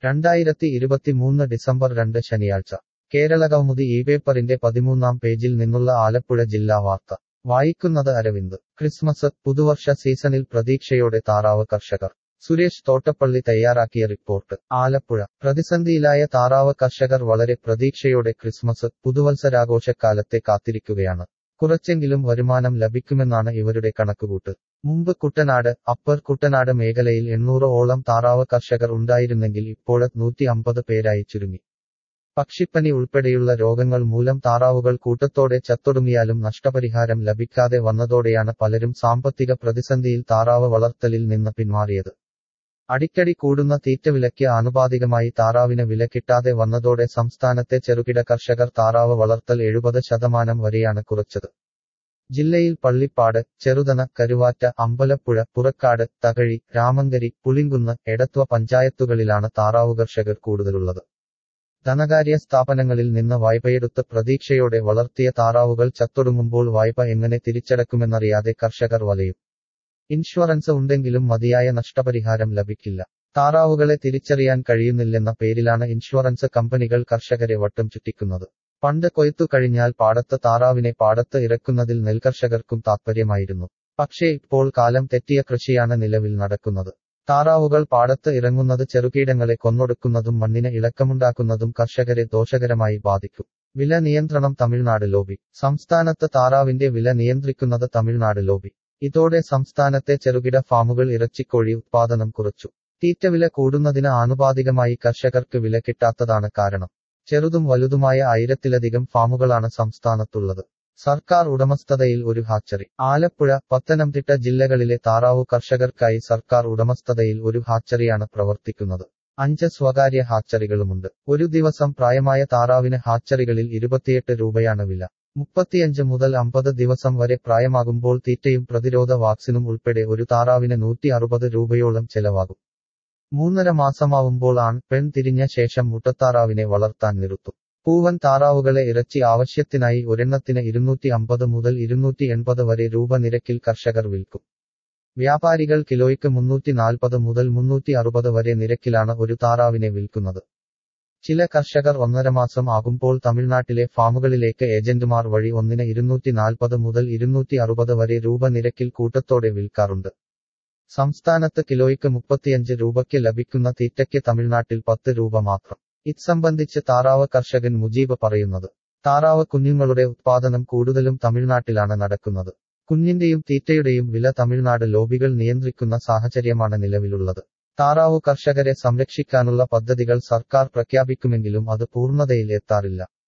രണ്ടായിരത്തി ഇരുപത്തിമൂന്ന് ഡിസംബർ രണ്ട് ശനിയാഴ്ച കേരളകൗമുദി ഈ പേപ്പറിന്റെ പതിമൂന്നാം പേജിൽ നിന്നുള്ള ആലപ്പുഴ ജില്ലാ വാർത്ത വായിക്കുന്നത് അരവിന്ദ് ക്രിസ്മസ് പുതുവർഷ സീസണിൽ പ്രതീക്ഷയോടെ താറാവ് കർഷകർ സുരേഷ് തോട്ടപ്പള്ളി തയ്യാറാക്കിയ റിപ്പോർട്ട് ആലപ്പുഴ പ്രതിസന്ധിയിലായ താറാവ് കർഷകർ വളരെ പ്രതീക്ഷയോടെ ക്രിസ്മസ് പുതുവത്സരാഘോഷക്കാലത്തെ കാത്തിരിക്കുകയാണ് കുറച്ചെങ്കിലും വരുമാനം ലഭിക്കുമെന്നാണ് ഇവരുടെ കണക്കുകൂട്ട് മുമ്പ് കുട്ടനാട് അപ്പർ കുട്ടനാട് മേഖലയിൽ എണ്ണൂറ് ഓളം താറാവ് കർഷകർ ഉണ്ടായിരുന്നെങ്കിൽ ഇപ്പോഴ് നൂറ്റി അമ്പത് പേരായി ചുരുങ്ങി പക്ഷിപ്പനി ഉൾപ്പെടെയുള്ള രോഗങ്ങൾ മൂലം താറാവുകൾ കൂട്ടത്തോടെ ചത്തൊടുങ്ങിയാലും നഷ്ടപരിഹാരം ലഭിക്കാതെ വന്നതോടെയാണ് പലരും സാമ്പത്തിക പ്രതിസന്ധിയിൽ താറാവ് വളർത്തലിൽ നിന്ന് പിന്മാറിയത് അടിക്കടി കൂടുന്ന തീറ്റവിലയ്ക്ക് ആനുപാതികമായി താറാവിന് വില കിട്ടാതെ വന്നതോടെ സംസ്ഥാനത്തെ ചെറുകിട കർഷകർ താറാവ് വളർത്തൽ എഴുപത് ശതമാനം വരെയാണ് കുറച്ചത് ജില്ലയിൽ പള്ളിപ്പാട് ചെറുതന കരുവാറ്റ അമ്പലപ്പുഴ പുറക്കാട് തകഴി രാമങ്കരി പുളിങ്കുന്ന് എടത്വ പഞ്ചായത്തുകളിലാണ് താറാവു കർഷകർ കൂടുതലുള്ളത് ധനകാര്യ സ്ഥാപനങ്ങളിൽ നിന്ന് വായ്പയെടുത്ത് പ്രതീക്ഷയോടെ വളർത്തിയ താറാവുകൾ ചത്തൊടുങ്ങുമ്പോൾ വായ്പ എങ്ങനെ തിരിച്ചടക്കുമെന്നറിയാതെ കർഷകർ വലയും ഇൻഷുറൻസ് ഉണ്ടെങ്കിലും മതിയായ നഷ്ടപരിഹാരം ലഭിക്കില്ല താറാവുകളെ തിരിച്ചറിയാൻ കഴിയുന്നില്ലെന്ന പേരിലാണ് ഇൻഷുറൻസ് കമ്പനികൾ കർഷകരെ വട്ടം ചുറ്റിക്കുന്നത് പണ്ട് കൊയ്ത്തു കഴിഞ്ഞാൽ പാടത്ത് താറാവിനെ പാടത്ത് ഇറക്കുന്നതിൽ നെൽകർഷകർക്കും താത്പര്യമായിരുന്നു പക്ഷേ ഇപ്പോൾ കാലം തെറ്റിയ കൃഷിയാണ് നിലവിൽ നടക്കുന്നത് താറാവുകൾ പാടത്ത് ഇറങ്ങുന്നത് ചെറുകീടങ്ങളെ കൊന്നൊടുക്കുന്നതും മണ്ണിന് ഇളക്കമുണ്ടാക്കുന്നതും കർഷകരെ ദോഷകരമായി ബാധിക്കും വില നിയന്ത്രണം തമിഴ്നാട് ലോബി സംസ്ഥാനത്ത് താറാവിന്റെ വില നിയന്ത്രിക്കുന്നത് തമിഴ്നാട് ലോബി ഇതോടെ സംസ്ഥാനത്തെ ചെറുകിട ഫാമുകൾ ഇറച്ചിക്കോഴി ഉത്പാദനം കുറച്ചു തീറ്റവില കൂടുന്നതിന് ആനുപാതികമായി കർഷകർക്ക് വില കിട്ടാത്തതാണ് കാരണം ചെറുതും വലുതുമായ ആയിരത്തിലധികം ഫാമുകളാണ് സംസ്ഥാനത്തുള്ളത് സർക്കാർ ഉടമസ്ഥതയിൽ ഒരു ഹാച്ചറി ആലപ്പുഴ പത്തനംതിട്ട ജില്ലകളിലെ താറാവു കർഷകർക്കായി സർക്കാർ ഉടമസ്ഥതയിൽ ഒരു ഹാച്ചറിയാണ് പ്രവർത്തിക്കുന്നത് അഞ്ച് സ്വകാര്യ ഹാച്ചറികളുമുണ്ട് ഒരു ദിവസം പ്രായമായ താറാവിന് ഹാച്ചറികളിൽ ഇരുപത്തിയെട്ട് രൂപയാണ് വില മുപ്പത്തിയഞ്ച് മുതൽ അമ്പത് ദിവസം വരെ പ്രായമാകുമ്പോൾ തീറ്റയും പ്രതിരോധ വാക്സിനും ഉൾപ്പെടെ ഒരു താറാവിന് നൂറ്റി അറുപത് രൂപയോളം ചെലവാകും മൂന്നര മാസമാവുമ്പോൾ ആൺ പെൺ തിരിഞ്ഞ ശേഷം മുട്ടത്താറാവിനെ വളർത്താൻ നിർത്തും പൂവൻ താറാവുകളെ ഇറച്ചി ആവശ്യത്തിനായി ഒരെണ്ണത്തിന് ഇരുന്നൂറ്റി അമ്പത് മുതൽ ഇരുന്നൂറ്റി എൺപത് വരെ രൂപ നിരക്കിൽ കർഷകർ വിൽക്കും വ്യാപാരികൾ കിലോയ്ക്ക് മുന്നൂറ്റി നാൽപ്പത് മുതൽ മുന്നൂറ്റി അറുപത് വരെ നിരക്കിലാണ് ഒരു താറാവിനെ വിൽക്കുന്നത് ചില കർഷകർ ഒന്നര മാസം ആകുമ്പോൾ തമിഴ്നാട്ടിലെ ഫാമുകളിലേക്ക് ഏജന്റുമാർ വഴി ഒന്നിന് ഇരുന്നൂറ്റി നാൽപ്പത് മുതൽ ഇരുന്നൂറ്റി അറുപത് വരെ രൂപ നിരക്കിൽ കൂട്ടത്തോടെ വിൽക്കാറുണ്ട് സംസ്ഥാനത്ത് കിലോയ്ക്ക് മുപ്പത്തിയഞ്ച് രൂപയ്ക്ക് ലഭിക്കുന്ന തീറ്റയ്ക്ക് തമിഴ്നാട്ടിൽ പത്ത് രൂപ മാത്രം ഇത്സംബന്ധിച്ച് താറാവ് കർഷകൻ മുജീബ് പറയുന്നത് താറാവ് കുഞ്ഞുങ്ങളുടെ ഉത്പാദനം കൂടുതലും തമിഴ്നാട്ടിലാണ് നടക്കുന്നത് കുഞ്ഞിന്റെയും തീറ്റയുടെയും വില തമിഴ്നാട് ലോബികൾ നിയന്ത്രിക്കുന്ന സാഹചര്യമാണ് നിലവിലുള്ളത് താറാവു കർഷകരെ സംരക്ഷിക്കാനുള്ള പദ്ധതികൾ സർക്കാർ പ്രഖ്യാപിക്കുമെങ്കിലും അത് പൂർണ്ണതയിൽ എത്താറില്ല